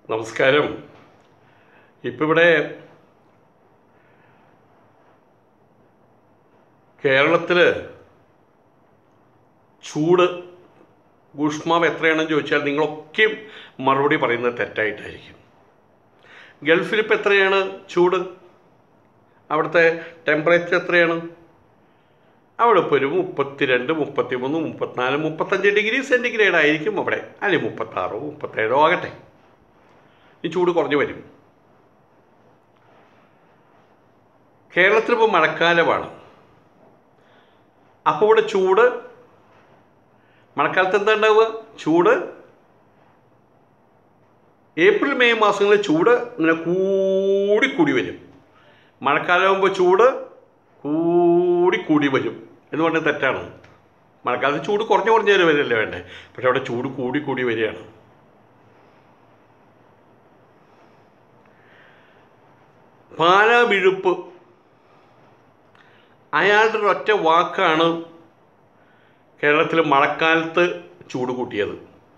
നമസ്കാരം ഇപ്പം ഇവിടെ കേരളത്തിൽ ചൂട് ഊഷ്മാവ് എത്രയാണെന്ന് ചോദിച്ചാൽ നിങ്ങളൊക്കെ മറുപടി പറയുന്നത് തെറ്റായിട്ടായിരിക്കും ഗൾഫിൽ ഇപ്പം എത്രയാണ് ചൂട് അവിടുത്തെ ടെമ്പറേച്ചർ എത്രയാണ് അവിടെ ഇപ്പോൾ ഒരു മുപ്പത്തിരണ്ട് മുപ്പത്തിമൂന്ന് മുപ്പത്തിനാല് മുപ്പത്തഞ്ച് ഡിഗ്രി സെൻറ്റിഗ്രേഡ് ആയിരിക്കും അവിടെ അല്ലെങ്കിൽ മുപ്പത്താറോ മുപ്പത്തേഴോ ആകട്ടെ ഈ ചൂട് കുറഞ്ഞു വരും കേരളത്തിൽ ഇപ്പോൾ മഴക്കാലമാണ് അപ്പോൾ ഇവിടെ ചൂട് മഴക്കാലത്ത് എന്താ ഉണ്ടാവുക ചൂട് ഏപ്രിൽ മെയ് മാസങ്ങളിൽ ചൂട് ഇങ്ങനെ കൂടി കൂടി വരും മഴക്കാലമാകുമ്പോൾ ചൂട് കൂടി കൂടി വരും എന്ന് പറഞ്ഞാൽ തെറ്റാണ് മഴക്കാലത്ത് ചൂട് കുറഞ്ഞു കുറഞ്ഞു വരില്ലേ വേണ്ടേ പക്ഷെ അവിടെ ചൂട് കൂടി കൂടി വരികയാണ് പാലാ വിഴുപ്പ് അയാളുടെ ഒരൊറ്റ വാക്കാണ് കേരളത്തിൽ മഴക്കാലത്ത് ചൂട് കൂട്ടിയത്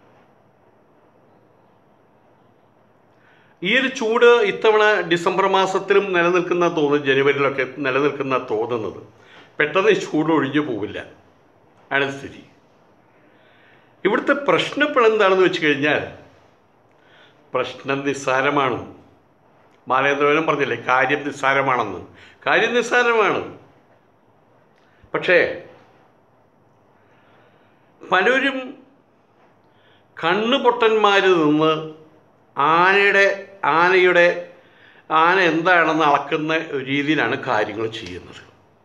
ഈ ഒരു ചൂട് ഇത്തവണ ഡിസംബർ മാസത്തിലും നിലനിൽക്കുന്ന തോന്നുന്നു ജനുവരിയിലൊക്കെ നിലനിൽക്കുന്ന തോന്നുന്നത് പെട്ടെന്ന് ഈ ചൂട് ഒഴിഞ്ഞു പോവില്ല ആണ് സ്ഥിതി ഇവിടുത്തെ പ്രശ്നം ഇപ്പോൾ എന്താണെന്ന് വെച്ച് കഴിഞ്ഞാൽ പ്രശ്നം നിസ്സാരമാണ് ബാലേന്ദ്രവനും പറഞ്ഞില്ലേ കാര്യം നിസ്സാരമാണെന്ന് കാര്യം നിസ്സാരമാണ് പക്ഷേ പലരും കണ്ണുപൊട്ടന്മാരിൽ നിന്ന് ആനയുടെ ആനയുടെ ആന എന്താണെന്ന് അളക്കുന്ന രീതിയിലാണ് കാര്യങ്ങൾ ചെയ്യുന്നത്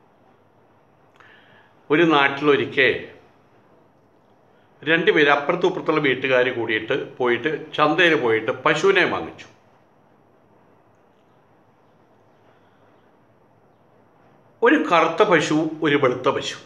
ഒരു നാട്ടിലൊരിക്കൽ രണ്ടുപേര് അപ്പുറത്തും ഇപ്പുറത്തുള്ള വീട്ടുകാർ കൂടിയിട്ട് പോയിട്ട് ചന്തയിൽ പോയിട്ട് പശുവിനെ വാങ്ങിച്ചു ഒരു കറുത്ത പശു ഒരു വെളുത്ത പശു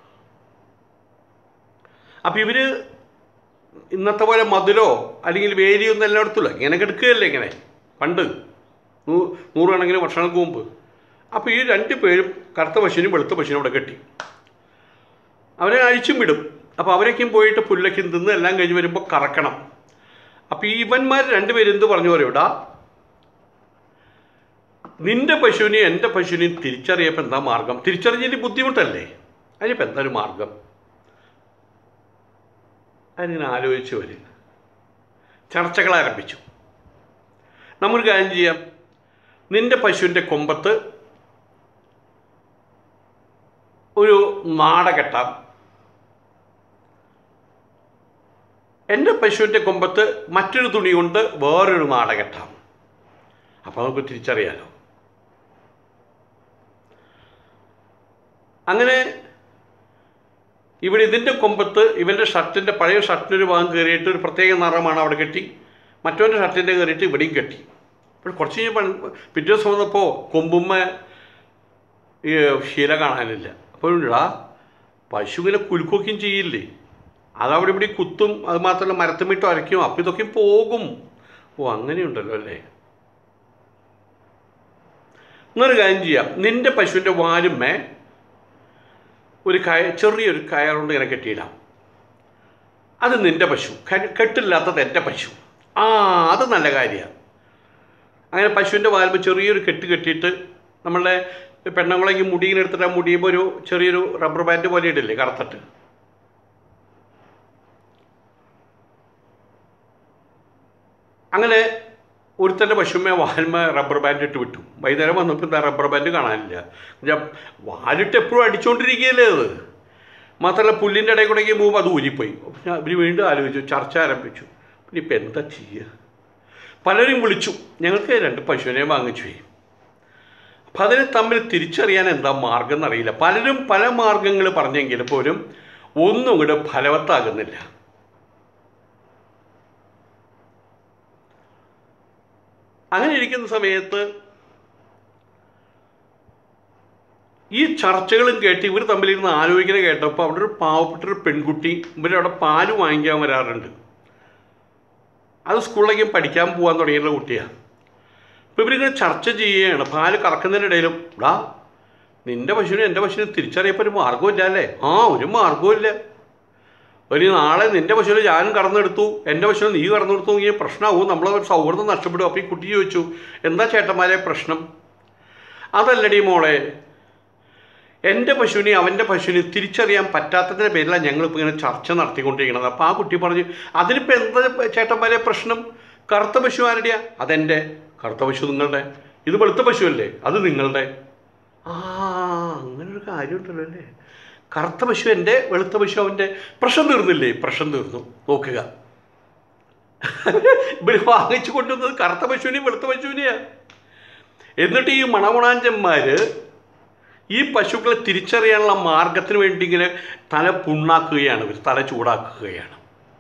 അപ്പം ഇവർ ഇന്നത്തെ പോലെ മധുരോ അല്ലെങ്കിൽ വേലിയൊന്നും എല്ലായിടത്തുമില്ല ഇങ്ങനെ കിടക്കുകയല്ലേ ഇങ്ങനെ പണ്ട് നൂ നൂറുകണക്കിന് വർഷങ്ങൾക്ക് മുമ്പ് അപ്പോൾ ഈ രണ്ട് പേരും കറുത്ത പശുവിനും വെളുത്ത പശുവിനും അവിടെ കെട്ടി അവരെ അഴിച്ചും വിടും അപ്പോൾ അവരൊക്കെയും പോയിട്ട് പുല്ലൊക്കെയും തിന്ന് എല്ലാം കഴിഞ്ഞ് വരുമ്പോൾ കറക്കണം അപ്പോൾ ഈ ഇവന്മാർ രണ്ടുപേരും എന്ത് പറഞ്ഞു പറയൂടാ നിന്റെ പശുവിനെയും എൻ്റെ പശുവിനെയും തിരിച്ചറിയപ്പോൾ എന്താ മാർഗം തിരിച്ചറിഞ്ഞതിൽ ബുദ്ധിമുട്ടല്ലേ അതിനിപ്പോൾ എന്താ ഒരു മാർഗം അതിങ്ങനെ ആലോചിച്ച് വരും ചർച്ചകൾ ആരംഭിച്ചു നമുക്ക് കാര്യം ചെയ്യാം നിന്റെ പശുവിൻ്റെ കൊമ്പത്ത് ഒരു നാട കെട്ടാം എൻ്റെ പശുവിൻ്റെ കൊമ്പത്ത് മറ്റൊരു തുണി കൊണ്ട് വേറൊരു നാട കെട്ടാം അപ്പോൾ നമുക്ക് തിരിച്ചറിയാലോ അങ്ങനെ ഇവിടെ ഇതിൻ്റെ കൊമ്പത്ത് ഇവൻ്റെ ഷർട്ടിൻ്റെ പഴയ ഷർട്ടിനൊരു ഭാഗം കയറിയിട്ട് ഒരു പ്രത്യേക നിറമാണ് അവിടെ കെട്ടി മറ്റവൻ്റെ ഷർട്ടിൻ്റെ കയറിയിട്ട് ഇവിടെയും കെട്ടി അപ്പോൾ കുറച്ച് കഴിഞ്ഞപ്പോൾ പിറ്റേ ദിവസം വന്നപ്പോൾ കൊമ്പുമ്മ ഈ ശീല കാണാനില്ല അപ്പോൾ ഇടാ പശു ഇങ്ങനെ കുലുക്കൊക്കെയും ചെയ്യില്ലേ അതവിടെ ഇവിടെ കുത്തും അത് മാത്രമല്ല മരത്തുമിട്ട് അരയ്ക്കും അപ്പോൾ ഇതൊക്കെ പോകും ഓ അങ്ങനെയുണ്ടല്ലോ അല്ലേ എന്നൊരു കാര്യം ചെയ്യാം നിൻ്റെ പശുവിൻ്റെ വാലുമ്മേ ഒരു കയ ചെറിയൊരു കയറുകൊണ്ട് ഇങ്ങനെ കെട്ടിയിടാം അത് നിൻ്റെ പശു കെട്ടില്ലാത്തത് എൻ്റെ പശു ആ അത് നല്ല കാര്യമാണ് അങ്ങനെ പശുവിൻ്റെ വാൽമ്പ് ചെറിയൊരു കെട്ട് കെട്ടിയിട്ട് നമ്മളുടെ പെണ്ണുങ്ങളെങ്കിൽ മുടിയിങ്ങനെ എടുത്തിട്ട് ആ മുടിയുമ്പോൾ ഒരു ചെറിയൊരു റബ്ബർ ബാൻഡ് പോലെ ഇടില്ലേ കറുത്തിട്ട് അങ്ങനെ ഒരുത്തൻ്റെ പശുമ്മ വാൽമ റബ്ബർ ബാൻഡ് ഇട്ട് വിട്ടു വൈകുന്നേരം വന്നപ്പോൾ എന്താ റബ്ബർ ബാൻഡ് കാണാനില്ല എന്നുവെച്ചാൽ വാലിട്ട് എപ്പോഴും അടിച്ചുകൊണ്ടിരിക്കുകയല്ലേ അത് മാത്രമല്ല പുല്ലിൻ്റെ ഇടയിൽ കൂടെയൊക്കെ പോകുമ്പോൾ അത് ഊരിപ്പോയി ഞാൻ ഇവർ വീണ്ടും ആലോചിച്ചു ചർച്ച ആരംഭിച്ചു പിന്നെ ഇപ്പം എന്താ ചെയ്യുക പലരും വിളിച്ചു ഞങ്ങൾക്ക് രണ്ട് പശുവിനെ വാങ്ങിച്ചു പോയി അപ്പം അതിനെ തമ്മിൽ തിരിച്ചറിയാൻ എന്താ മാർഗം എന്നറിയില്ല പലരും പല മാർഗങ്ങൾ പറഞ്ഞെങ്കിൽ പോലും ഒന്നും കൂടെ ഫലവത്താകുന്നില്ല അങ്ങനെ ഇരിക്കുന്ന സമയത്ത് ഈ ചർച്ചകളും കേട്ട് ഇവർ തമ്മിലിരുന്ന് ആലോചിക്കുന്ന കേട്ടപ്പോൾ അവിടെ ഒരു പാവപ്പെട്ടൊരു പെൺകുട്ടി ഇവരവിടെ പാല് വാങ്ങിക്കാൻ വരാറുണ്ട് അത് സ്കൂളിലേക്ക് പഠിക്കാൻ പോകാൻ തുടങ്ങിയുള്ള കുട്ടിയാണ് അപ്പോൾ ഇവരിങ്ങനെ ചർച്ച ചെയ്യുകയാണ് പാല് കറക്കുന്നതിനിടയിലും ഡാ നിൻ്റെ പശുവിനും എൻ്റെ പശുവിനും തിരിച്ചറിയപ്പോൾ ഒരു മാർഗമില്ല അല്ലേ ആ ഒരു മാർഗവും ഇല്ല ഒരു നാളെ നിൻ്റെ പശുവിനെ ഞാനും കറന്നെടുത്തു എൻ്റെ പശുവിനെ നീ കറന്നെടുത്തു ഈ പ്രശ്നമാവും നമ്മളെ ഒരു സൗഹൃദം നഷ്ടപ്പെടും അപ്പോൾ ഈ കുട്ടി ചോദിച്ചു എന്താ ചേട്ടന്മാരെ പ്രശ്നം അതല്ലടി മോളെ എൻ്റെ പശുവിനെ അവൻ്റെ പശുവിനെ തിരിച്ചറിയാൻ പറ്റാത്തതിൻ്റെ പേരിലാണ് ഞങ്ങളിപ്പോൾ ഇങ്ങനെ ചർച്ച നടത്തിക്കൊണ്ടിരിക്കുന്നത് അപ്പോൾ ആ കുട്ടി പറഞ്ഞു അതിനിപ്പോൾ എന്താ ചേട്ടന്മാരെ പ്രശ്നം കറുത്ത പശു ആരുടെയാ അതെൻ്റെ കറുത്ത പശു നിങ്ങളുടെ ഇത് വെളുത്ത പശുവല്ലേ അത് നിങ്ങളുടെ ആ അങ്ങനെ ഒരു കാര്യമുണ്ടല്ലോ അല്ലേ കറുത്ത പശു എൻ്റെ വെളുത്ത പശു അവൻ്റെ പ്രശ്നം തീർന്നില്ലേ പ്രശ്നം തീർന്നു നോക്കുക ഇവർ വാങ്ങിച്ചു കൊണ്ടുവന്നത് കറുത്ത പശുവിനെയും വെളുത്ത പശുവിനെയാണ് എന്നിട്ട് ഈ മണമുണാഞ്ചന്മാർ ഈ പശുക്കളെ തിരിച്ചറിയാനുള്ള മാർഗത്തിന് വേണ്ടി ഇങ്ങനെ തല പുണ്ണാക്കുകയാണ് ഇവർ തല ചൂടാക്കുകയാണ്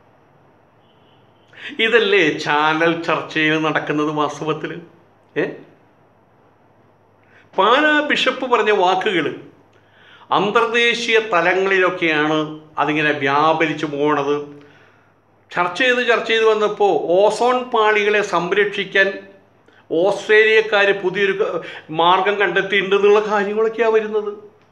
ഇതല്ലേ ചാനൽ ചർച്ചയിൽ നടക്കുന്നത് വാസ്തവത്തിൽ ഏ പാലാ ബിഷപ്പ് പറഞ്ഞ വാക്കുകൾ അന്തർദേശീയ തലങ്ങളിലൊക്കെയാണ് അതിങ്ങനെ വ്യാപരിച്ചു പോണത് ചർച്ച ചെയ്ത് ചർച്ച ചെയ്ത് വന്നപ്പോൾ ഓസോൺ പാളികളെ സംരക്ഷിക്കാൻ ഓസ്ട്രേലിയക്കാർ പുതിയൊരു ക- മാർഗം കണ്ടെത്തിയിട്ടുണ്ടെന്നുള്ള കാര്യങ്ങളൊക്കെയാണ് വരുന്നത്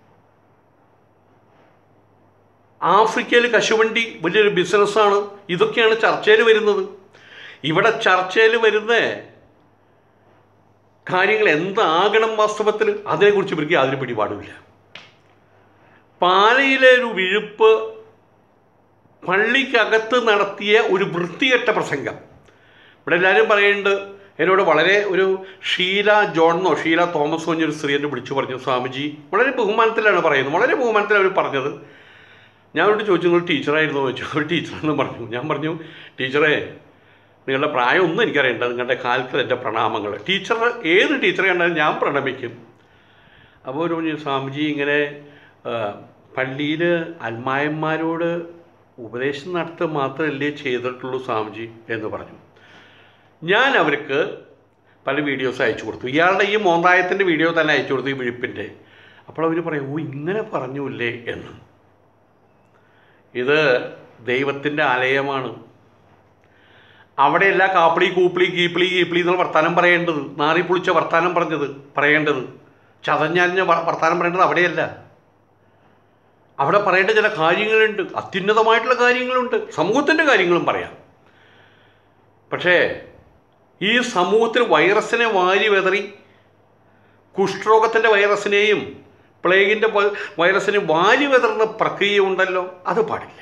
ആഫ്രിക്കയിൽ കശുവണ്ടി വലിയൊരു ബിസിനസ്സാണ് ഇതൊക്കെയാണ് ചർച്ചയിൽ വരുന്നത് ഇവിടെ ചർച്ചയിൽ വരുന്ന കാര്യങ്ങൾ എന്താകണം വാസ്തവത്തിൽ അതിനെക്കുറിച്ച് ഇവർക്ക് യാതൊരു പിടിപാടുമില്ല പാലയിലെ ഒരു വിഴുപ്പ് പള്ളിക്കകത്ത് നടത്തിയ ഒരു വൃത്തികെട്ട പ്രസംഗം ഇവിടെ എല്ലാവരും പറയുന്നുണ്ട് എന്നോട് വളരെ ഒരു ഷീല ജോണെന്നോ ഷീല തോമസോ എന്നൊരു സ്ത്രീ എന്നെ വിളിച്ചു പറഞ്ഞു സ്വാമിജി വളരെ ബഹുമാനത്തിലാണ് പറയുന്നത് വളരെ ബഹുമാനത്തിൽ അവർ പറഞ്ഞത് ഞാൻ അവരോട് ചോദിച്ചു നിങ്ങൾ ടീച്ചറായിരുന്നു ചോദിച്ചു അവർ ടീച്ചറാണെന്ന് പറഞ്ഞു ഞാൻ പറഞ്ഞു ടീച്ചറെ നിങ്ങളുടെ പ്രായം ഒന്നും എനിക്കറിയണ്ട നിങ്ങളുടെ കാലത്തിൽ എൻ്റെ പ്രണാമങ്ങൾ ടീച്ചർ ഏത് ടീച്ചറെ കണ്ടാലും ഞാൻ പ്രണമിക്കും അപ്പോൾ ഒരു പറഞ്ഞു സ്വാമിജി ഇങ്ങനെ പള്ളിയിൽ അൽമായന്മാരോട് ഉപദേശം നടത്തുക മാത്രമല്ലേ ചെയ്തിട്ടുള്ളൂ സ്വാമിജി എന്ന് പറഞ്ഞു ഞാൻ അവർക്ക് പല വീഡിയോസ് അയച്ചു കൊടുത്തു ഇയാളുടെ ഈ മോന്തായത്തിൻ്റെ വീഡിയോ തന്നെ അയച്ചു കൊടുത്തു ഈ വിഴുപ്പിൻ്റെ അപ്പോൾ അവർ പറയും ഓ ഇങ്ങനെ പറഞ്ഞൂല്ലേ എന്ന് ഇത് ദൈവത്തിൻ്റെ ആലയമാണ് അവിടെയല്ല കാപ്പിളി കൂപ്പിളി കീപ്പിളി കീപ്പിളി എന്നുള്ള വർത്താനം പറയേണ്ടത് നാറി പുളിച്ച വർത്താനം പറഞ്ഞത് പറയേണ്ടത് ചതഞ്ഞാഞ്ഞ വ- വർത്താനം പറയേണ്ടത് അവിടെയല്ല അവിടെ പറയേണ്ട ചില കാര്യങ്ങളുണ്ട് അത്യുന്നതമായിട്ടുള്ള കാര്യങ്ങളുണ്ട് സമൂഹത്തിൻ്റെ കാര്യങ്ങളും പറയാം പക്ഷേ ഈ സമൂഹത്തിൽ വൈറസിനെ വാരി വെതറി കുഷ്ഠരോഗത്തിൻ്റെ വൈറസിനെയും പ്ലേഗിൻ്റെ വ- വൈറസിനെ വാരി വെതറുന്ന പ്രക്രിയ ഉണ്ടല്ലോ അത് പാടില്ല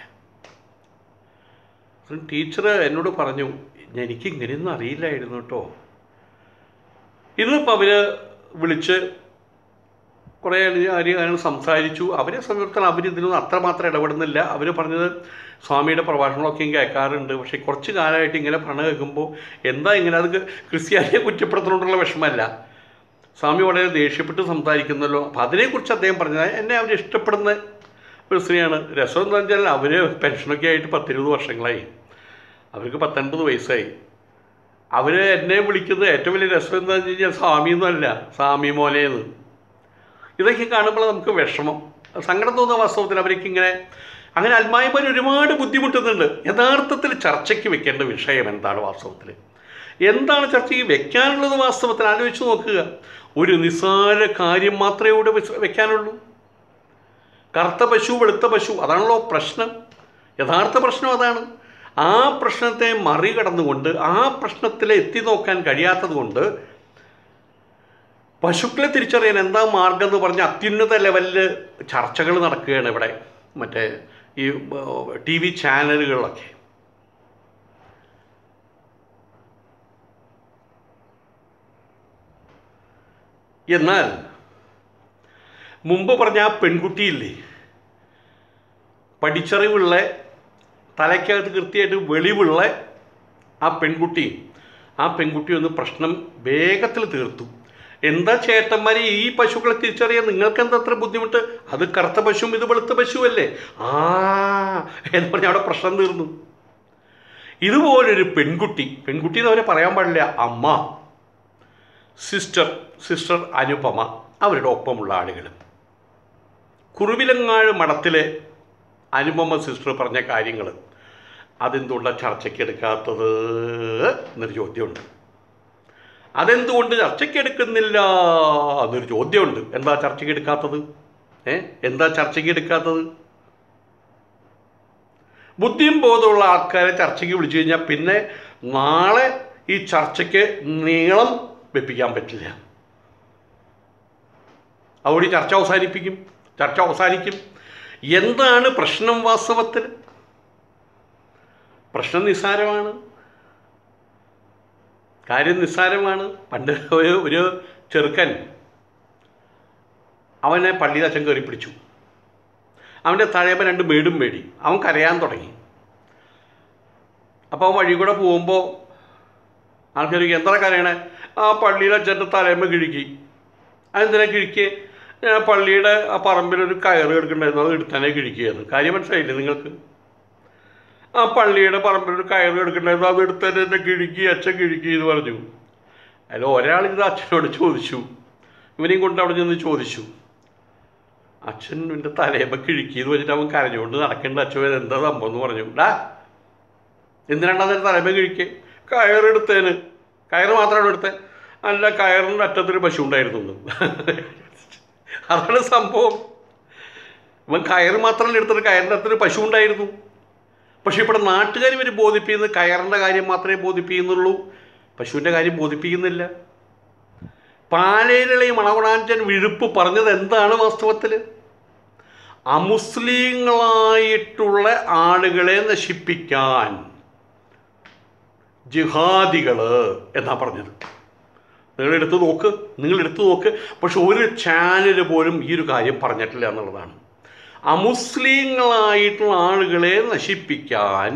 ടീച്ചർ എന്നോട് പറഞ്ഞു എനിക്ക് ഇങ്ങനെയൊന്നും അറിയില്ലായിരുന്നു കേട്ടോ ഇന്നിപ്പോൾ അവർ വിളിച്ച് കുറേ കാര്യങ്ങൾ സംസാരിച്ചു അവരെ സംബന്ധിച്ചിടത്തോളം അവർ ഇതിനൊന്നും അത്രമാത്രം ഇടപെടുന്നില്ല അവർ പറഞ്ഞത് സ്വാമിയുടെ പ്രഭാഷണങ്ങളൊക്കെയും കേൾക്കാറുണ്ട് പക്ഷേ കുറച്ച് കാലമായിട്ട് ഇങ്ങനെ പറഞ്ഞ് കേൾക്കുമ്പോൾ എന്താ ഇങ്ങനെ അത് ക്രിസ്ത്യാനിയെ കുറ്റപ്പെടുത്തുന്നതുകൊണ്ടുള്ള വിഷമമല്ല സ്വാമി വളരെ ദേഷ്യപ്പെട്ട് സംസാരിക്കുന്നല്ലോ അപ്പോൾ അതിനെക്കുറിച്ച് അദ്ദേഹം പറഞ്ഞത് എന്നെ അവർ ഇഷ്ടപ്പെടുന്ന ഒരു സ്ത്രീയാണ് രസം എന്താ വെച്ചാൽ അവർ പെൻഷനൊക്കെ ആയിട്ട് പത്തിരുപത് വർഷങ്ങളായി അവർക്ക് പത്തൊൻപത് വയസ്സായി അവർ എന്നെ വിളിക്കുന്നത് ഏറ്റവും വലിയ രസം എന്താണെന്ന് വെച്ച് കഴിഞ്ഞാൽ സ്വാമിയൊന്നുമല്ല സ്വാമി മോലേന്ന് ഇതൊക്കെ കാണുമ്പോൾ നമുക്ക് വിഷമം സങ്കടം തോന്നുന്ന വാസ്തവത്തിൽ അവർക്ക് ഇങ്ങനെ അങ്ങനെ അൽമായമാർ ഒരുപാട് ബുദ്ധിമുട്ടുന്നുണ്ട് യഥാർത്ഥത്തിൽ ചർച്ചയ്ക്ക് വെക്കേണ്ട വിഷയം എന്താണ് വാസ്തവത്തിൽ എന്താണ് ചർച്ചയ്ക്ക് വെക്കാനുള്ളത് വാസ്തവത്തിൽ ആലോചിച്ച് നോക്കുക ഒരു നിസ്സാര കാര്യം മാത്രമേ ഇവിടെ വെച്ച് വെക്കാനുള്ളൂ കറുത്ത പശു വെളുത്ത പശു അതാണല്ലോ പ്രശ്നം യഥാർത്ഥ പ്രശ്നം അതാണ് ആ പ്രശ്നത്തെ മറികടന്നുകൊണ്ട് ആ പ്രശ്നത്തിൽ എത്തി നോക്കാൻ കഴിയാത്തത് കൊണ്ട് പശുക്കളെ തിരിച്ചറിയാൻ എന്താ മാർഗം എന്ന് പറഞ്ഞ അത്യുന്നത ലെവലിൽ ചർച്ചകൾ നടക്കുകയാണ് ഇവിടെ മറ്റേ ഈ ടി വി ചാനലുകളിലൊക്കെ എന്നാൽ മുമ്പ് പറഞ്ഞ ആ പെൺകുട്ടിയില്ലേ പഠിച്ചറിവുള്ള തലയ്ക്കകത്ത് കൃത്യമായിട്ട് വെളിവുള്ള ആ പെൺകുട്ടി ആ പെൺകുട്ടി ഒന്ന് പ്രശ്നം വേഗത്തിൽ തീർത്തു എന്താ ചേട്ടന്മാരെ ഈ പശുക്കളെ തിരിച്ചറിയാൻ നിങ്ങൾക്ക് എന്താ അത്ര ബുദ്ധിമുട്ട് അത് കറുത്ത പശുവും ഇത് വെളുത്ത പശുവല്ലേ ആ എന്ന് പറഞ്ഞാൽ അവിടെ പ്രശ്നം തീർന്നു ഇതുപോലൊരു പെൺകുട്ടി പെൺകുട്ടി എന്ന് അവരെ പറയാൻ പാടില്ല അമ്മ സിസ്റ്റർ സിസ്റ്റർ അനുപമ അവരുടെ ഒപ്പമുള്ള ആളുകൾ കുറുവിലങ്ങാട് മഠത്തിലെ അനുപമ സിസ്റ്റർ പറഞ്ഞ കാര്യങ്ങൾ അതെന്തുകൊണ്ടാണ് ചർച്ചയ്ക്ക് എടുക്കാത്തത് എന്നൊരു ചോദ്യമുണ്ട് അതെന്തുകൊണ്ട് ചർച്ചയ്ക്ക് എടുക്കുന്നില്ല എന്നൊരു ചോദ്യമുണ്ട് എന്താ ചർച്ചയ്ക്ക് എടുക്കാത്തത് ഏ എന്താ ചർച്ചയ്ക്ക് എടുക്കാത്തത് ബുദ്ധിയും ബോധമുള്ള ആൾക്കാരെ ചർച്ചയ്ക്ക് വിളിച്ചു കഴിഞ്ഞാൽ പിന്നെ നാളെ ഈ ചർച്ചയ്ക്ക് നീളം വെപ്പിക്കാൻ പറ്റില്ല അതുകൊണ്ട് ഈ ചർച്ച അവസാനിപ്പിക്കും ചർച്ച അവസാനിക്കും എന്താണ് പ്രശ്നം വാസ്തവത്തിൽ പ്രശ്നം നിസ്സാരമാണ് കാര്യം നിസ്സാരമാണ് പണ്ട് ഒരു ഒരു ചെറുക്കൻ അവനെ പള്ളിയിൽ അച്ഛൻ കയറി പിടിച്ചു അവൻ്റെ തഴയമ്മ രണ്ട് മേടും മേടി അവൻ കരയാൻ തുടങ്ങി അപ്പോൾ അവൻ വഴി കൂടെ പോകുമ്പോൾ ആൾക്കാർ എന്താ കരയണേ ആ പള്ളിയിൽ അച്ഛൻ്റെ തലയമ്മ കിഴുക്കി അതെന്തിനാ കിഴുക്കി ഞാൻ പള്ളിയുടെ ആ പറമ്പിലൊരു കയറ് കിടക്കണ്ടായിരുന്നു അത് എടുത്താനേ കിഴുക്കിയത് കാര്യം മനസ്സിലായില്ലേ നിങ്ങൾക്ക് ആ പള്ളിയുടെ പറമ്പിലൊരു കയറ് കിടക്കണ്ടായിരുന്നു അത് എടുത്തന്നെ എന്നെ കിഴുക്കി അച്ഛൻ കിഴുക്കി എന്ന് പറഞ്ഞു അതിൽ ഒരാൾ ഇത് അച്ഛനോട് ചോദിച്ചു ഇവനെയും കൊണ്ട് അവിടെ ചെന്ന് ചോദിച്ചു അച്ഛൻ എൻ്റെ തലയമ്മ കിഴുക്കി എന്ന് വെച്ചിട്ട് അവൻ കരഞ്ഞുകൊണ്ട് നടക്കേണ്ട അച്ഛൻ ഇത് എന്താ സംഭവം എന്ന് പറഞ്ഞു ഡാ എന്തിനാണ് അതിന് തലയമ്മ കിഴുക്കി കയറെടുത്തേന് കയറ് മാത്രമാണ് എടുത്തത് അല്ല കയറിൻ്റെ അറ്റത്തൊരു പശു ഉണ്ടായിരുന്നു എന്ന്. അതാണ് സംഭവം ഇവൻ കയറ് മാത്രമല്ല എടുത്തിട്ട് കയറിൻ്റെ അകത്തൊരു പശു ഉണ്ടായിരുന്നു പക്ഷേ ഇവിടെ നാട്ടുകാർ ഇവർ ബോധിപ്പിക്കുന്നത് കയറിൻ്റെ കാര്യം മാത്രമേ ബോധിപ്പിക്കുന്നുള്ളൂ പശുവിൻ്റെ കാര്യം ബോധിപ്പിക്കുന്നില്ല പാലേരിളി മണകുണാഞ്ചൻ വിഴുപ്പ് പറഞ്ഞത് എന്താണ് വാസ്തവത്തിൽ അമുസ്ലിങ്ങളായിട്ടുള്ള ആളുകളെ നശിപ്പിക്കാൻ ജിഹാദികൾ എന്നാ പറഞ്ഞത് നിങ്ങൾ എടുത്ത് നോക്ക് നിങ്ങൾ എടുത്തു നോക്ക് പക്ഷെ ഒരു ചാനൽ പോലും ഈ ഒരു കാര്യം പറഞ്ഞിട്ടില്ല എന്നുള്ളതാണ് അമുസ്ലിങ്ങളായിട്ടുള്ള ആളുകളെ നശിപ്പിക്കാൻ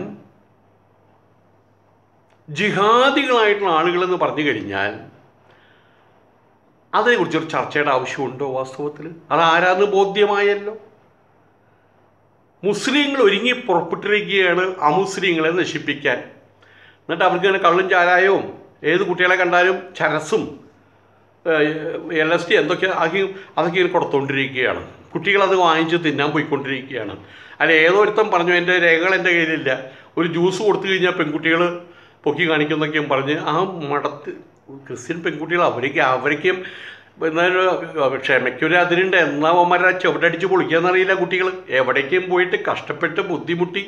ജിഹാദികളായിട്ടുള്ള ആളുകളെന്ന് പറഞ്ഞു കഴിഞ്ഞാൽ അതിനെക്കുറിച്ചൊരു ചർച്ചയുടെ ആവശ്യമുണ്ടോ വാസ്തവത്തിൽ അതാരാന്ന് ബോധ്യമായല്ലോ മുസ്ലിങ്ങൾ ഒരുങ്ങി പുറപ്പെട്ടിരിക്കുകയാണ് അമുസ്ലിങ്ങളെ നശിപ്പിക്കാൻ എന്നിട്ട് അവർക്ക് ഇങ്ങനെ കള്ളും ചാരായവും ഏത് കുട്ടികളെ കണ്ടാലും ചരസും എൽ എസ് ടി എന്തൊക്കെ ആക്കി അതൊക്കെ ഇങ്ങനെ കൊടുത്തുകൊണ്ടിരിക്കുകയാണ് കുട്ടികളത് വാങ്ങിച്ച് തിന്നാൻ പോയിക്കൊണ്ടിരിക്കുകയാണ് അല്ല ഏതോ ഒരുത്തം പറഞ്ഞു എൻ്റെ രേഖകൾ എൻ്റെ കയ്യിലില്ല ഒരു ജ്യൂസ് കൊടുത്തു കഴിഞ്ഞാൽ പെൺകുട്ടികൾ പൊക്കി കാണിക്കുന്നൊക്കെയും പറഞ്ഞ് ആ മടത്ത് ക്രിസ്ത്യൻ പെൺകുട്ടികൾ അവർക്ക് അവർക്കും എന്നാലും ക്ഷമയ്ക്കൊരു അതിരുണ്ട് എന്നാ അവന്മാരെ ചുവടടിച്ച് പൊളിക്കാന്നറിയില്ല കുട്ടികൾ എവിടേക്കും പോയിട്ട് കഷ്ടപ്പെട്ട് ബുദ്ധിമുട്ടി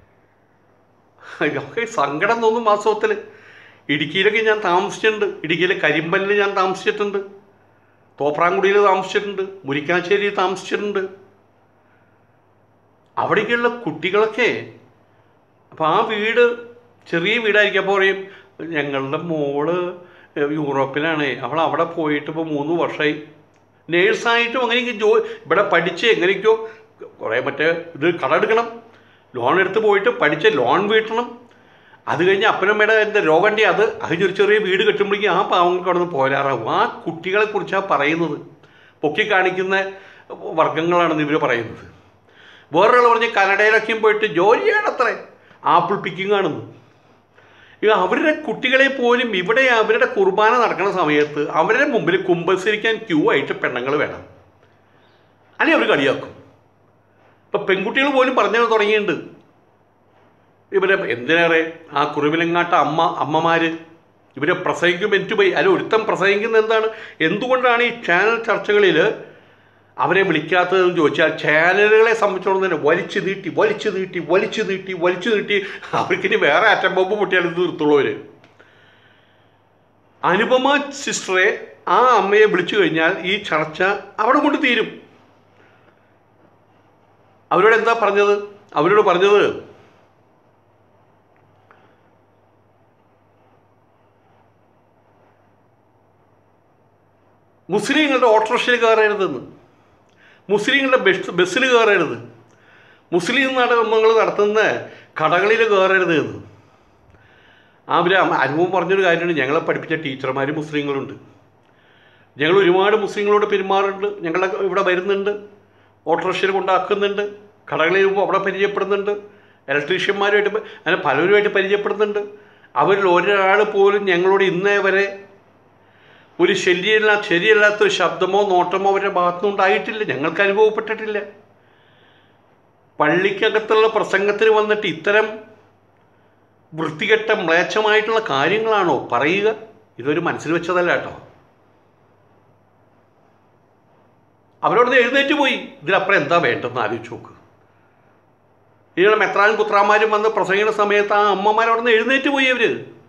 ഒക്കെ സങ്കടം തോന്നും വാസ്തവത്തിൽ ഇടുക്കിയിലൊക്കെ ഞാൻ താമസിച്ചിട്ടുണ്ട് ഇടുക്കിയിലെ കരിമ്പലിൽ ഞാൻ താമസിച്ചിട്ടുണ്ട് തോപ്രാങ്കുടിയിൽ താമസിച്ചിട്ടുണ്ട് മുരിക്കാശ്ശേരിയിൽ താമസിച്ചിട്ടുണ്ട് അവിടേക്കുള്ള കുട്ടികളൊക്കെ അപ്പോൾ ആ വീട് ചെറിയ വീടായിരിക്കും അപ്പോൾ പറയും ഞങ്ങളുടെ മോള് യൂറോപ്പിലാണ് അവൾ അവിടെ പോയിട്ട് ഇപ്പോൾ മൂന്ന് വർഷമായി നേഴ്സായിട്ടും അങ്ങനെയൊക്കെ ജോ ഇവിടെ പഠിച്ച് എങ്ങനെയൊക്കെയോ കുറേ മറ്റേ ഇത് കടമെടുക്കണം ലോൺ എടുത്ത് പോയിട്ട് പഠിച്ച് ലോൺ വീട്ടണം അത് കഴിഞ്ഞ് അപ്പനമ്മയുടെ എൻ്റെ രോഗൻ്റെ അത് അതിനൊരു ചെറിയ വീട് കെട്ടുമ്പോഴേക്കും ആ പാവങ്ങൾക്ക് അവിടെ നിന്ന് പോരാറാവും ആ കുട്ടികളെ കുറിച്ചാണ് പറയുന്നത് പൊക്കി കാണിക്കുന്ന വർഗങ്ങളാണെന്ന് ഇവർ പറയുന്നത് വേറൊരാൾ പറഞ്ഞ് കനഡയിലൊക്കെയും പോയിട്ട് ജോലിയാണത്രേ ആപ്പിൾ പിക്കിംഗ് ആണെന്ന് ഇത് അവരുടെ കുട്ടികളെ പോലും ഇവിടെ അവരുടെ കുർബാന നടക്കുന്ന സമയത്ത് അവരുടെ മുമ്പിൽ കുമ്പസരിക്കാൻ ക്യൂ ആയിട്ട് പെണ്ണുങ്ങൾ വേണം അല്ലെങ്കിൽ അവർ കളിയാക്കും ഇപ്പം പെൺകുട്ടികൾ പോലും പറഞ്ഞു തുടങ്ങിയിട്ടുണ്ട് ഇവരെ എന്തിനേറെ ആ കുറുവിലങ്ങാട്ട അമ്മ അമ്മമാർ ഇവരെ പ്രസംഗിക്കും എനിക്ക് പോയി അല്ല ഒരുത്തം പ്രസംഗിക്കുന്നത് എന്താണ് എന്തുകൊണ്ടാണ് ഈ ചാനൽ ചർച്ചകളിൽ അവരെ വിളിക്കാത്തതെന്ന് ചോദിച്ചാൽ ചാനലുകളെ സംബന്ധിച്ചോളം തന്നെ വലിച്ചു നീട്ടി വലിച്ചു നീട്ടി വലിച്ചു നീട്ടി വലിച്ചു നീട്ടി അവർക്കിനി വേറെ ആറ്റം ബോംബ് പൊട്ടിയാൽ ഇത് നിർത്തുള്ളൂ അവർ അനുപമ സിസ്റ്ററെ ആ അമ്മയെ വിളിച്ചു കഴിഞ്ഞാൽ ഈ ചർച്ച അവിടെ കൊണ്ട് തീരും അവരോട് എന്താ പറഞ്ഞത് അവരോട് പറഞ്ഞത് മുസ്ലിങ്ങളുടെ ഓട്ടോറിക്ഷയിൽ കയറരുതെന്ന് മുസ്ലിങ്ങളുടെ ബസ് ബസ്സിൽ കയറരുത് മുസ്ലിം നടങ്ങൾ നടത്തുന്ന കടകളിൽ കയറരുത് എന്ന് അവർ അനുഭവം പറഞ്ഞൊരു കാര്യമാണ് ഞങ്ങളെ പഠിപ്പിച്ച ടീച്ചർമാർ മുസ്ലിങ്ങളുണ്ട് ഞങ്ങൾ ഒരുപാട് മുസ്ലിങ്ങളോട് പെരുമാറുന്നുണ്ട് ഞങ്ങളെ ഇവിടെ വരുന്നുണ്ട് ഓട്ടോറിക്ഷയിൽ കൊണ്ടാക്കുന്നുണ്ട് കടകളിൽ പോകുമ്പോൾ അവിടെ പരിചയപ്പെടുന്നുണ്ട് ഇലക്ട്രീഷ്യന്മാരുമായിട്ട് പ- അങ്ങനെ പലരുമായിട്ട് പരിചയപ്പെടുന്നുണ്ട് അവരിൽ ഒരാൾ പോലും ഞങ്ങളോട് ഇന്നേ വരെ ഒരു ശല്യമില്ല ശരിയല്ലാത്തൊരു ശബ്ദമോ നോട്ടമോ അവരുടെ ഭാഗത്തുനിന്ന് ഉണ്ടായിട്ടില്ല ഞങ്ങൾക്ക് അനുഭവപ്പെട്ടിട്ടില്ല പള്ളിക്കകത്തുള്ള പ്രസംഗത്തിന് വന്നിട്ട് ഇത്തരം വൃത്തികെട്ട മ്ലേച്ഛമായിട്ടുള്ള കാര്യങ്ങളാണോ പറയുക ഇതൊരു മനസ്സിൽ വെച്ചതല്ല കേട്ടോ അവരോട് എഴുന്നേറ്റ് പോയി ഇതിലപ്പുറം എന്താ വേണ്ടെന്ന് ആലോചിച്ച് നോക്ക് ഇങ്ങനെ മെത്രാനും പുത്രാന്മാരും വന്ന് പ്രസംഗിക്കുന്ന സമയത്ത് ആ അമ്മമാരവിടെ നിന്ന് എഴുന്നേറ്റ് പോയി അവർ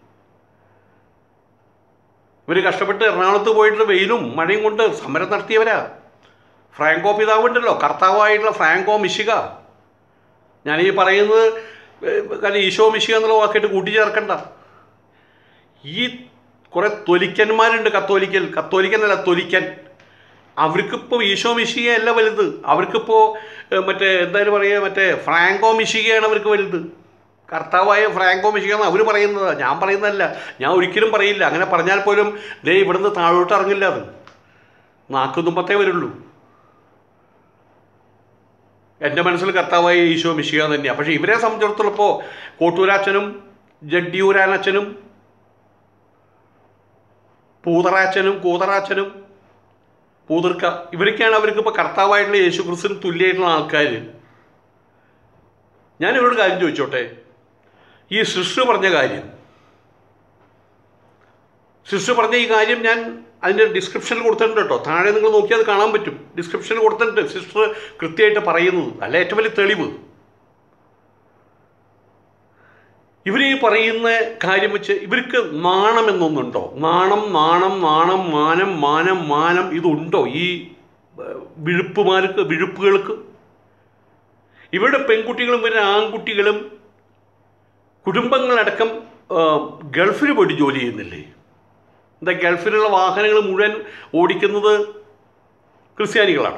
ഇവർ കഷ്ടപ്പെട്ട് എറണാകുളത്ത് പോയിട്ട് വെയിലും മഴയും കൊണ്ട് സമരം നടത്തിയവരാ ഫ്രാങ്കോ പിതാവുണ്ടല്ലോ കർത്താവായിട്ടുള്ള ഫ്രാങ്കോ മിശിക ഞാൻ ഈ പറയുന്നത് ഏഹ്, കാരണം ഈശോ മിശിക എന്നുള്ള വാക്കായിട്ട് കൂട്ടിച്ചേർക്കണ്ട ഈ കുറേ തൊലിക്കന്മാരുണ്ട് കത്തോലിക്കൽ കത്തോലിക്കനല്ല തൊലിക്കൻ അവർക്കിപ്പോൾ ഈശോ മിശികയല്ല വലുത് അവർക്കിപ്പോൾ ഏഹ്, മറ്റേ എന്തായാലും പറയുക മറ്റേ ഫ്രാങ്കോ മിശികയാണ് അവർക്ക് വലുത് കർത്താവായ ഫ്രാങ്കോ മിശിക എന്ന് അവർ പറയുന്നത് ഞാൻ പറയുന്നതല്ല ഞാൻ ഒരിക്കലും പറയില്ല അങ്ങനെ പറഞ്ഞാൽ പോലും ദേ ഇവിടുന്ന് താഴോട്ട് ഇറങ്ങില്ല അത് നാക്കുതുമ്പത്തേ വരുള്ളൂ എൻ്റെ മനസ്സിൽ കർത്താവായ ഈശോ മിശിക തന്നെയാണ് പക്ഷേ ഇവരെ സംബന്ധിച്ചിടത്തോളം ഇപ്പോൾ കോട്ടൂരാച്ചനും ജഡ്ഡിയൂരാനച്ഛനും പൂതറാച്ചനും കൂതറാച്ചനും പൂതിർക്ക ഇവരൊക്കെയാണ് അവർക്ക് ഇപ്പോൾ കർത്താവായിട്ടുള്ള യേശു ക്രിസ്തുവിന് തുല്യമായിട്ടുള്ള ആൾക്കാർ ഞാൻ ഇവരോട് കാര്യം ചോദിച്ചോട്ടെ ഈ സൃഷ്ടി പറഞ്ഞ കാര്യം സൃഷ്ടി പറഞ്ഞ ഈ കാര്യം ഞാൻ അതിൻ്റെ ഡിസ്ക്രിപ്ഷനിൽ കൊടുത്തിട്ടുണ്ട് കേട്ടോ താഴെ നിങ്ങൾ നോക്കിയാൽ അത് കാണാൻ പറ്റും ഡിസ്ക്രിപ്ഷനിൽ കൊടുത്തിട്ടുണ്ട് സിസ്റ്റർ കൃത്യമായിട്ട് പറയുന്നത് അല്ല ഏറ്റവും വലിയ തെളിവ് ഇവർ ഈ പറയുന്ന കാര്യം വെച്ച് ഇവർക്ക് നാണം എന്നൊന്നുണ്ടോ നാണം നാണം നാണം മാനം മാനം മാനം ഇതുണ്ടോ ഈ ഏഹ്, വിഴുപ്പുമാർക്ക് വിഴുപ്പുകൾക്ക് ഇവരുടെ പെൺകുട്ടികളും ഇവരുടെ ആൺകുട്ടികളും കുടുംബങ്ങളടക്കം ഏഹ്, ഗൾഫിൽ പോയിട്ട് ജോലി ചെയ്യുന്നില്ലേ എന്താ ഗൾഫിലുള്ള വാഹനങ്ങൾ മുഴുവൻ ഓടിക്കുന്നത് ക്രിസ്ത്യാനികളാണോ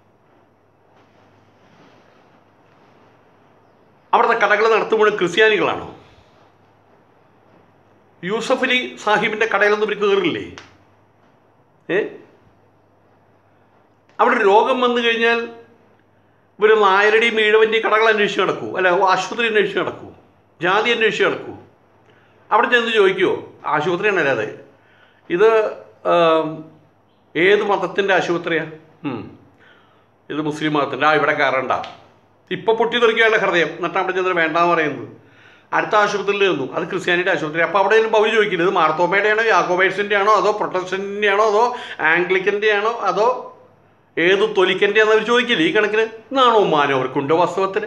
അവിടുത്തെ കടകൾ നടത്തുമ്പോൾ ക്രിസ്ത്യാനികളാണോ യൂസഫ് അലി സാഹിബിൻ്റെ കടയിലൊന്നും ഇവർ കയറില്ലേ ഏ അവിടെ രോഗം വന്നു കഴിഞ്ഞാൽ ഇവർ നായരുടെയും ഈഴവൻ്റെയും കടകൾ അന്വേഷിച്ച് നടക്കൂ അല്ല ആശുപത്രി അന്വേഷിച്ച് നടക്കൂ ജാതി അന്വേഷിച്ച് നടക്കൂ അവിടെ ചെന്ന് ചോദിക്കുമോ ആശുപത്രിയാണ് അല്ലാതെ ഇത് ആം, ഏത് മതത്തിൻ്റെ ആശുപത്രിയാണ് ഇത് മുസ്ലിം മതത്തിൻ്റെ ആ ഇവിടെ കയറണ്ട ഇപ്പം പൊട്ടിത്തെറിക്കുകയാണ് ഹൃദയം എന്നിട്ട് അവിടെ ചെന്നിട്ട് വേണ്ടാന്ന് പറയുന്നത് അടുത്ത ആശുപത്രിയിൽ ചെന്നു അത് ക്രിസ്ത്യാനിയുടെ ആശുപത്രി അപ്പോൾ അവിടെ ചെല്ലുമ്പോൾ അവർ ചോദിക്കില്ല ഇത് മാർത്തോമയുടെ ആണോ യാക്കോബൈറ്റ്സിൻ്റെ ആണോ അതോ പ്രൊട്ടസ്റ്റൻ്റിൻ്റെ ആണോ അതോ ആംഗ്ലിക്കൻ്റെ ആണോ അതോ ഏത് തൊലിക്കൻ്റെ ആണെന്ന് അവർ ചോദിക്കില്ല ഈ കണക്കിന് നാണോ മാനോ അവർക്കുണ്ടോ വാസ്തവത്തിൽ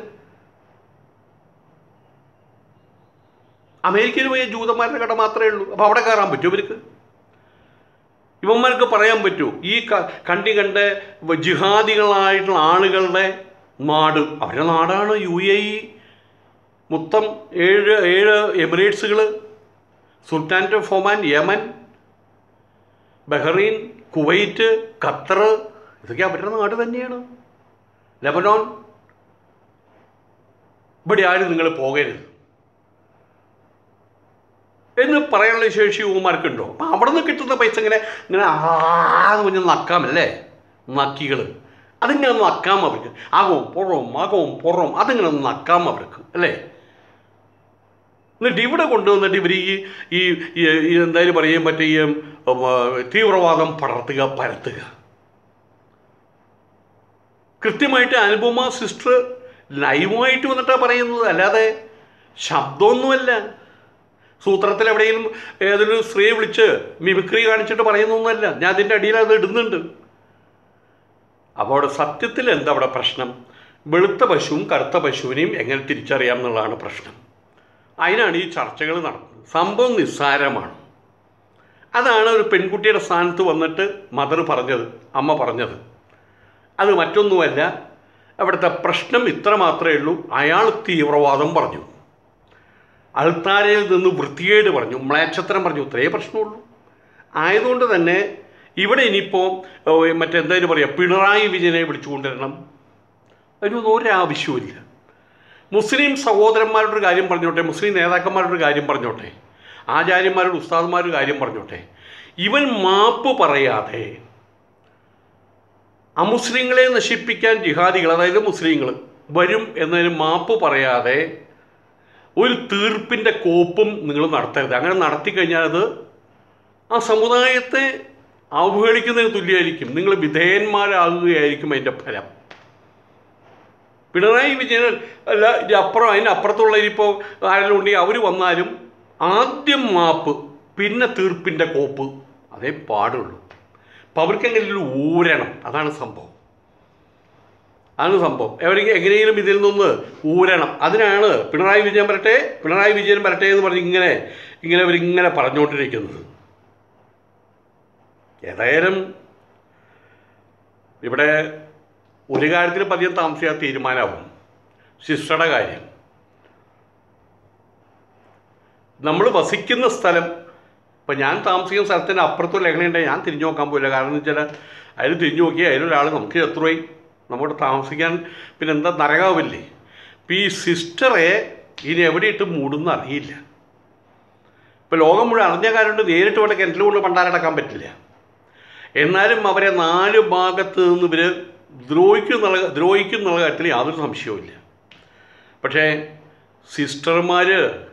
അമേരിക്കയിൽ പോയ ജൂതന്മാരുടെ കട മാത്രമേ ഉള്ളൂ അപ്പോൾ അവിടെ കയറാൻ പറ്റുമോ ഇവർക്ക് ഇവന്മാർക്ക് പറയാൻ പറ്റൂ ഈ ക- കണ്ടി കണ്ട് വ- ജിഹാദികളായിട്ടുള്ള ആളുകളുടെ നാട് അവരുടെ നാടാണ് യു എ ഇ മൊത്തം ഏഴ് ഏഴ് എമിറേറ്റ്സുകൾ sultan of Oman Yemen Bahrain Kuwait Qatar ഇതൊക്കെ അവരുടെ നാട് തന്നെയാണ് ലെബനോൻ ഇവിടെ ആരും നിങ്ങൾ പോകരുത് എന്ന് പറയാനുള്ള ശേഷി യുവമാർക്കുണ്ടോ അപ്പം അവിടെ നിന്ന് കിട്ടുന്ന പൈസ ഇങ്ങനെ ഇങ്ങനെ ആന്ന് പറഞ്ഞ് നക്കാമല്ലേ നക്കികൾ അതിങ്ങനെ നക്കാം അവർക്ക് ആകവും പുറവും ആകവും പുറവും അതിങ്ങനെ ഒന്ന് നക്കാം അവർക്ക് അല്ലേ എന്നിട്ട് ഇവിടെ കൊണ്ടുവന്നിട്ട് ഇവർ ഈ ഈ ഈ- ഈ എന്തായാലും പറയാൻ പറ്റിയ ഈ ഉം, തീവ്രവാദം പടർത്തുക പരത്തുക കൃത്യമായിട്ട് അനുപമ സിസ്റ്റർ ലൈവായിട്ട് വന്നിട്ടാണ് പറയുന്നത് അല്ലാതെ ശബ്ദമൊന്നുമല്ല സൂത്രത്തിൽ എവിടെയെങ്കിലും ഏതൊരു സ്ത്രീയെ വിളിച്ച് മിമിക്രി കാണിച്ചിട്ട് പറയുന്നൊന്നുമല്ല ഞാൻ അതിൻ്റെ അടിയിൽ അത് ഇടുന്നുണ്ട് അപ്പോൾ അവിടെ സത്യത്തിൽ എന്താ അവിടെ പ്രശ്നം വെളുത്ത പശുവും കറുത്ത പശുവിനെയും എങ്ങനെ തിരിച്ചറിയാം എന്നുള്ളതാണ് പ്രശ്നം അതിനാണ് ഈ ചർച്ചകൾ നടക്കുന്നത് സംഭവം നിസ്സാരമാണ് അതാണ് ഒരു പെൺകുട്ടിയുടെ സ്ഥാനത്ത് വന്നിട്ട് മദർ പറഞ്ഞത് അമ്മ പറഞ്ഞത് അത് മറ്റൊന്നുമല്ല അവിടുത്തെ പ്രശ്നം ഇത്ര മാത്രമേ ഉള്ളൂ അയാൾ തീവ്രവാദം പറഞ്ഞു അൾത്താരയിൽ നിന്ന് വൃത്തികേട് പറഞ്ഞു മ്ലേച്ഛത്തരം പറഞ്ഞു ഇത്രയേ പ്രശ്നമുള്ളൂ ആയതുകൊണ്ട് തന്നെ ഇവിടെ ഇനിയിപ്പോൾ മറ്റെന്തായാലും പറയുക പിണറായി വിജയനെ വിളിച്ചുകൊണ്ടിരണം അതിനൊന്നും ഒരാവശ്യമില്ല മുസ്ലിം സഹോദരന്മാരുടെ കാര്യം പറഞ്ഞോട്ടെ മുസ്ലിം നേതാക്കന്മാരുടെ കാര്യം പറഞ്ഞോട്ടെ ആചാര്യന്മാരുടെ ഉസ്താദന്മാരുടെ കാര്യം പറഞ്ഞോട്ടെ ഇവൻ മാപ്പ് പറയാതെ അമുസ്ലിങ്ങളെ നശിപ്പിക്കാൻ ജിഹാദികൾ അതായത് മുസ്ലിങ്ങൾ വരും എന്നതിന് മാപ്പ് പറയാതെ ഒരു തീർപ്പിൻ്റെ കോപ്പും നിങ്ങൾ നടത്തരുത് അങ്ങനെ നടത്തി കഴിഞ്ഞാൽ അത് ആ സമുദായത്തെ അവഹേളിക്കുന്നതിന് തുല്യമായിരിക്കും നിങ്ങൾ വിധേയന്മാരാകുകയായിരിക്കും അതിൻ്റെ ഫലം പിണറായി വിജയൻ അല്ല ഇതിൻ്റെ അപ്പുറം അതിൻ്റെ അപ്പുറത്തുള്ള ഇപ്പോൾ ആരെങ്കിലും ഉണ്ടെങ്കിൽ അവർ വന്നാലും ആദ്യം മാപ്പ് പിന്നെ തീർപ്പിൻ്റെ കോപ്പ് അതേ പാടുള്ളൂ അപ്പം അവർക്കെങ്കിലും ഒരു ഊരണം അതാണ് സംഭവം അതാണ് സംഭവം എവർക്ക് എങ്ങനെയെങ്കിലും ഇതിൽ നിന്ന് ഊരണം അതിനാണ് പിണറായി വിജയൻ വരട്ടെ പിണറായി വിജയൻ വരട്ടെ എന്ന് പറഞ്ഞ് ഇങ്ങനെ ഇങ്ങനെ ഇവരിങ്ങനെ പറഞ്ഞുകൊണ്ടിരിക്കുന്നത് ഏതായാലും ഇവിടെ ഒരു കാര്യത്തിൽ പതിയെ താമസിയാൻ തീരുമാനമാവും സിസ്റ്ററുടെ കാര്യം നമ്മൾ വസിക്കുന്ന സ്ഥലം ഇപ്പം ഞാൻ താമസിക്കുന്ന സ്ഥലത്തിന് അപ്പുറത്തുള്ള എങ്ങനെയുണ്ടെങ്കിൽ ഞാൻ തിരിഞ്ഞു നോക്കാൻ പോയില്ല കാരണം എന്ന് വെച്ചാൽ അതിൽ തിരിഞ്ഞു നോക്കി അതിലൊരാൾ നമുക്ക് ശത്രുവായി നമ്മോട് താമസിക്കാൻ പിന്നെ എന്താ നരകാവില്ലേ ഇപ്പം ഈ സിസ്റ്ററെ ഇനി എവിടെ ഇട്ട് മൂടുന്ന അറിയില്ല ഇപ്പം ലോകം മുഴുവൻ അറിഞ്ഞ കാര്യമുണ്ട് നേരിട്ട് ഇവിടെ കിണറ്റിൽ കൊണ്ട് പണ്ടാരടക്കാൻ പറ്റില്ല എന്നാലും അവരെ നാല് ഭാഗത്ത് നിന്ന് ഇവർ ദ്രോഹിക്കുന്നുള്ള ദ്രോഹിക്കുന്നുള്ള കാര്യത്തിൽ യാതൊരു സംശയവുമില്ല പക്ഷേ സിസ്റ്റർമാർ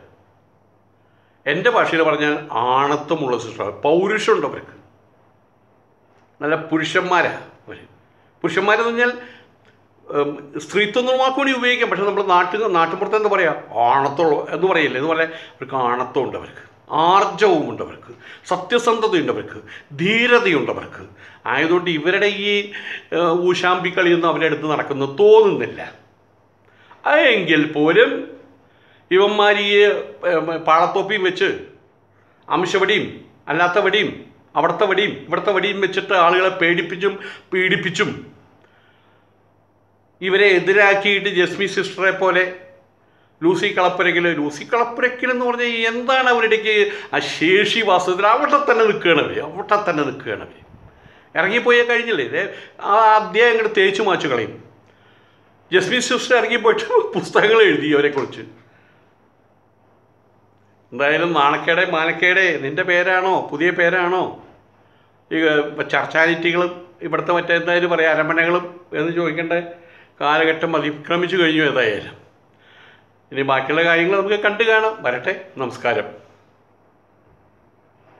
എൻ്റെ ഭാഷയിൽ പറഞ്ഞാൽ ആണത്വമുള്ള സിസ്റ്റർ പൗരുഷമുണ്ട് അവർക്ക് നല്ല പുരുഷന്മാരാണ് അവർ പുരുഷന്മാരെന്ന് പറഞ്ഞാൽ ഉം, സ്ത്രീത്വം എന്ന വാക്ക് കൂടി ഉപയോഗിക്കാം പക്ഷെ നമ്മൾ നാട്ടിൽ നാട്ടുമ്പുറത്ത് എന്താ പറയുക ആണത്തുള്ള എന്ന് പറയില്ല എന്ന് പറഞ്ഞാൽ അവർക്ക് ആണത്വമുണ്ട് അവർക്ക് ആർജവുമുണ്ട് അവർക്ക് സത്യസന്ധതയുണ്ട് അവർക്ക് ധീരതയുണ്ട് അവർക്ക് ആയതുകൊണ്ട് ഇവരുടെ ഈ ഏഹ്, ഊശാമ്പി കളിയൊന്നും അവരുടെ അടുത്ത് നടക്കുന്നു തോന്നുന്നില്ല ആ എങ്കിൽ പോലും ഇവന്മാർ ഈ ഏഹ്, പാളത്തൊപ്പിയും വെച്ച് അംശവടിയും അല്ലാത്ത വടിയും അവിടുത്തെ വടിയും ഇവിടുത്തെ വടിയും വെച്ചിട്ട് ആളുകളെ പേടിപ്പിച്ചും പീഡിപ്പിച്ചും ഇവരെ എതിരാക്കിയിട്ട് ജസ്മി സിസ്റ്ററെ പോലെ ലൂസി കളപ്പുരക്കിൽ ലൂസി കളപ്പുരക്കിൽ എന്ന് പറഞ്ഞാൽ എന്താണ് അവരുടെക്ക് ആ ശേഷി വാസ്തവത്തിൽ അവിടെ തന്നെ നിൽക്കുകയാണ് അവർ അവിടെ തന്നെ നിൽക്കുകയാണ് അവർ ഇറങ്ങിപ്പോയാൽ കഴിഞ്ഞില്ലേ ഇത് ആ അധ്യായം ഇങ്ങോട്ട് തേച്ചു മാച്ചു കളയും ജസ്മി സിസ്റ്റർ ഇറങ്ങിപ്പോയിട്ട് പുസ്തകങ്ങൾ എഴുതി അവരെക്കുറിച്ച് എന്തായാലും നാണക്കേടെ മാനക്കേടെ നിൻ്റെ പേരാണോ പുതിയ പേരാണോ ഈ ചർച്ചാലിറ്റികളും ഇവിടുത്തെ മറ്റേന്തായാലും പറയാം അരമനകളും എന്ന് ചോദിക്കേണ്ട കാലഘട്ടം അതിക്രമിച്ചു കഴിഞ്ഞു ഏതായാലും ഇനി ബാക്കിയുള്ള കാര്യങ്ങൾ നമുക്ക് കണ്ടു കാണാം വരട്ടെ നമസ്കാരം